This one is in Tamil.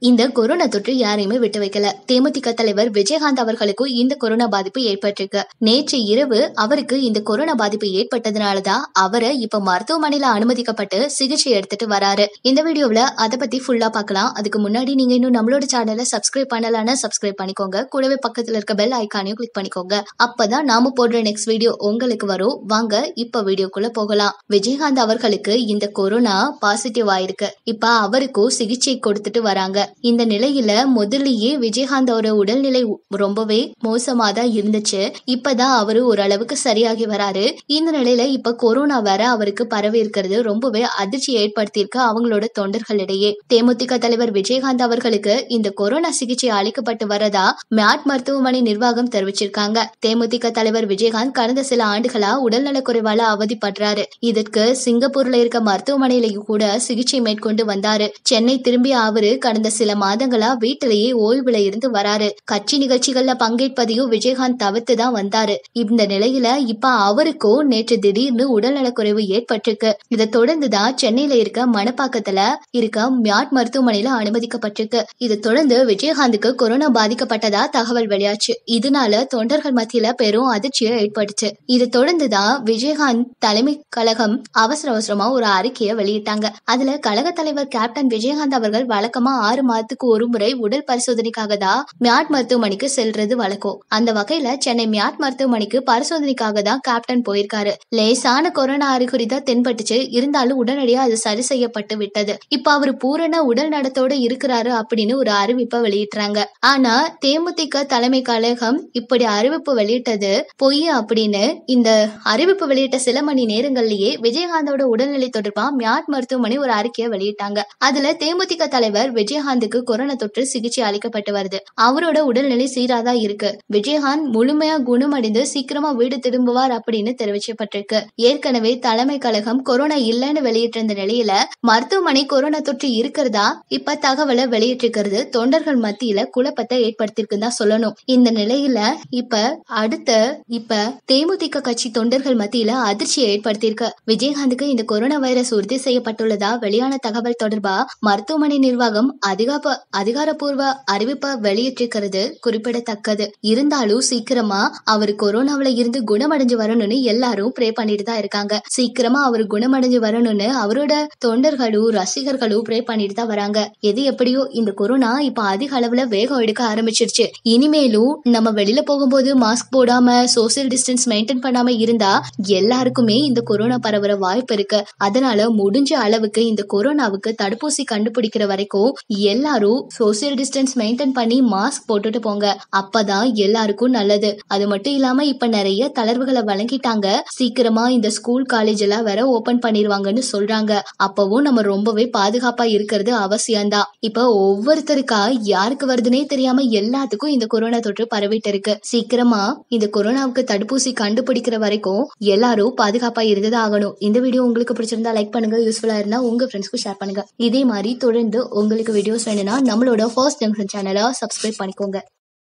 இந்த கொரோனா தொற்று யாரையுமே விட்டு வைக்கல தேமுதிக தலைவர் விஜயகாந்த் அவர்களுக்கும் இந்த கொரோனா பாதிப்பு ஏற்பட்டிருக்கு நேற்று இரவு அவருக்கு இந்த கொரோனா பாதிப்பு ஏற்பட்டதுனாலதான் அவரை இப்ப மருத்துவமனையில அனுமதிக்கப்பட்டு சிகிச்சை எடுத்துட்டு வராரு இந்த வீடியோல அதை பத்தி ஃபுல்லா பார்க்கலாம் அதுக்கு முன்னாடி நீங்க இன்னும் நம்மளோட சேனலை சப்ஸ்கிரைப் பண்ணலாம்னா சப்ஸ்கிரைப் பண்ணிக்கோங்க கூடவே பக்கத்துல இருக்க பெல் ஐக்கானையும் கிளிக் பண்ணிக்கோங்க அப்பதான் நாம போடுற நெக்ஸ்ட் வீடியோ உங்களுக்கு வரும் வாங்க இப்ப வீடியோக்குள்ள போகலாம் விஜயகாந்த் அவர்களுக்கு இந்த கொரோனா பாசிட்டிவ் ஆயிருக்கு இப்ப அவருக்கும் சிகிச்சை கொடுத்துட்டு வராங்க இந்த நிலையில முதல்லயே விஜயகாந்தோட உடல்நிலை ரொம்பவே மோசமா தான் இருந்துச்சு இப்பதான் அவரு ஓரளவுக்கு சரியாகி வராரு இந்த நிலையில இப்ப கொரோனா வேற அவருக்கு பரவி இருக்கிறது ரொம்பவே அதிர்ச்சி ஏற்படுத்தியிருக்கு அவங்களோட தொண்டர்களிடையே தேமுதிக தலைவர் விஜயகாந்த் அவர்களுக்கு இந்த கொரோனா சிகிச்சை அளிக்கப்பட்டு வரதா மேட் மருத்துவமனை நிர்வாகம் தெரிவிச்சிருக்காங்க தேமுதிக தலைவர் விஜயகாந்த் கடந்த சில ஆண்டுகளா உடல்நலக் குறைவால அவதிப்படுறாரு இதற்கு சிங்கப்பூர்ல இருக்க மருத்துவமனையிலையும் கூட சிகிச்சை மேற்கொண்டு வந்தாரு சென்னை திரும்பிய அவரு கடந்த சில மாதங்களா வீட்டிலேயே ஓய்வுல இருந்து வராரு கட்சி நிகழ்ச்சிகள்ல பங்கேற்பதையும் விஜயகாந்த் தவிர்த்து தான் வந்தாரு இந்த நிலையில இப்ப அவருக்கும் நேற்று திடீர்னு உடல்நலக்குறைவு ஏற்பட்டிருக்கு இதை தொடர்ந்துதான் சென்னையில இருக்க மணப்பாக்கத்துல இருக்க மியாட் மருத்துவமனையில அனுமதிக்கப்பட்டிருக்கு இதை தொடர்ந்து விஜயகாந்துக்கு கொரோனா பாதிக்கப்பட்டதா தகவல் வெளியாச்சு இதனால தொண்டர்கள் மத்தியில பெரும் அதிர்ச்சியை ஏற்பட்டுச்சு இதை தொடர்ந்துதான் விஜயகாந்த் தலைமை கழகம் அவசர அவசரமா ஒரு அறிக்கையை வெளியிட்டாங்க அதுல கழக தலைவர் கேப்டன் விஜயகாந்த் அவர்கள் வழக்கமா ஆறு மாதத்துக்கு ஒரு முறை உடல் பரிசோதனைக்காக தான் மியாட் மருத்துவமனைக்கு செல்றது வழக்கம் அந்த வகையில சென்னை மியாட் மருத்துவமனைக்கு பரிசோதனைக்காக தான் கேப்டன் போயிருக்காரு லேசான கொரோனா அறிகுறி தான் தென்பட்டுச்சு இருந்தாலும் உடனடியா அது சரி செய்யப்பட்டு விட்டது இப்ப அவர் பூரண உடல் நடத்தோட இருக்கிறாரு அப்படின்னு ஒரு அறிவிப்பை வெளியிட்டாங்க ஆனா தேமுதிக தலைமை கழகம் இப்படி அறிவிப்பு வெளியிட்டது பொய் அப்படின்னு இந்த அறிவிப்பு வெளியிட்ட சில மணி நேரங்கள்லயே விஜயகாந்தோட உடல்நிலை தொடர்பா மியாட் மருத்துவமனை ஒரு அறிக்கையை வெளியிட்டாங்க அதுல தேமுதிக தலைவர் விஜயகாந்துக்கு கொரோனா தொற்று சிகிச்சை அளிக்கப்பட்டு வருது அவரோட உடல்நிலை சீராதான் இருக்கு விஜயகாந்த் முழுமையா குணமடைந்து சீக்கிரமா வீடு திரும்புவார் அப்படின்னு தெரிவிக்கப்பட்டிருக்கு ஏற்கனவே தலைமை கழகம் கொரோனா இல்லைன்னு வெளியிட்டிருந்த நிலையில மருத்துவமனை கொரோனா தொற்று இருக்கிறதா இப்ப தகவலை வெளியிட்டிருக்கிறது தொண்டர்கள் மத்தியில குழப்பத்தை ஏற்படுத்தியிருக்குன்னு தான் சொல்லணும் இந்த நிலையில இப்ப அடுத்த இப்ப தேமுதிக கட்சி தொண்டர்கள் மத்தியில அதிர்ச்சியை ஏற்படுத்தியிருக்கு விஜயகாந்துக்கு இந்த கொரோனா வைரஸ் உறுதி செய்யப்பட்டுள்ளதா வெளியான தகவல் தொடர்பா மருத்துவமனை நிர்வாகம் அதிகாப அதிகாரப்பூர்வ அறிவிப்பை வெளியிட்டிருக்கிறது குறிப்பிடத்தக்கது இருந்தாலும் சீக்கிரமா அவர் கொரோனாவில இருந்து குணமடைஞ்சு வரணும்னு எல்லாரும் ப்ரே பண்ணிட்டு தான் இருக்காங்க சீக்கிரமா அவர் குணமடைஞ்சு வரணும்னு அவரோட தொண்டர்களும் ரசிகர்களும் ப்ரே பண்ணிட்டு தான் வராங்க எது எப்படியோ இந்த கொரோனா இப்ப அதிக அளவுல வேகம் எடுக்க ஆரம்பிச்சிருச்சு இனிமேலும் நம்ம வெளியில போகும்போது மாஸ்க் போடாம சோசியல் டிஸ்டன்ஸ் மெயின்டைன் பண்ணாம இருந்தா எல்லாருக்குமே இந்த கொரோனா பரவுற வாய்ப்பு இருக்கு அதனால முடிஞ்ச அளவுக்கு இந்த கொரோனாவுக்கு தடுப்பூசி கண்டுபிடிக்கிற வரைக்கும் எல்லாரும் சோசியல் டிஸ்டன்ஸ் மெயின்டைன் பண்ணி மாஸ்க் போட்டுட்டு போங்க அப்பதான் எல்லாருக்கும் நல்லது அது மட்டும் இல்லாம இப்ப நிறைய தளர்வுகளை வழங்கிட்டாங்க சீக்கிரமா இந்த ஸ்கூல் காலேஜ் எல்லாம் வேற ஓபன் பண்ணிருவாங்கன்னு சொல்றாங்க அப்பவும் நம்ம ரொம்பவே பாதுகாப்பா இருக்கிறது அவசியம்தான் இப்ப ஒவ்வொருத்தருக்கா யாருக்கு வருதுன்னே தெரியாம எல்லாத்துக்கும் இந்த கொரோனா தொற்று பரவிட்டு இருக்கு சீக்கிரமா இந்த கொரோனாவுக்கு தடுப்பூசி கண்டுபிடிக்கிற வரைக்கும் எல்லாரும் பாதுகாப்பா இருந்தது ஆகணும் இந்த வீடியோ உங்களுக்கு பிடிச்சிருந்தா லைக் பண்ணுங்க யூஸ்ஃபுல்லா இருந்தா உங்க ஃப்ரெண்ட்ஸ்க்கு ஷேர் பண்ணுங்க இதே மாதிரி தொடர்ந்து உங்களுக்கு வீடியோஸ் வேணும்னா நம்மளோட ஃபர்ஸ்ட் ஜங்ஷன் சேனலை சப்ஸ்கிரைப் பண்ணிக்கோங்க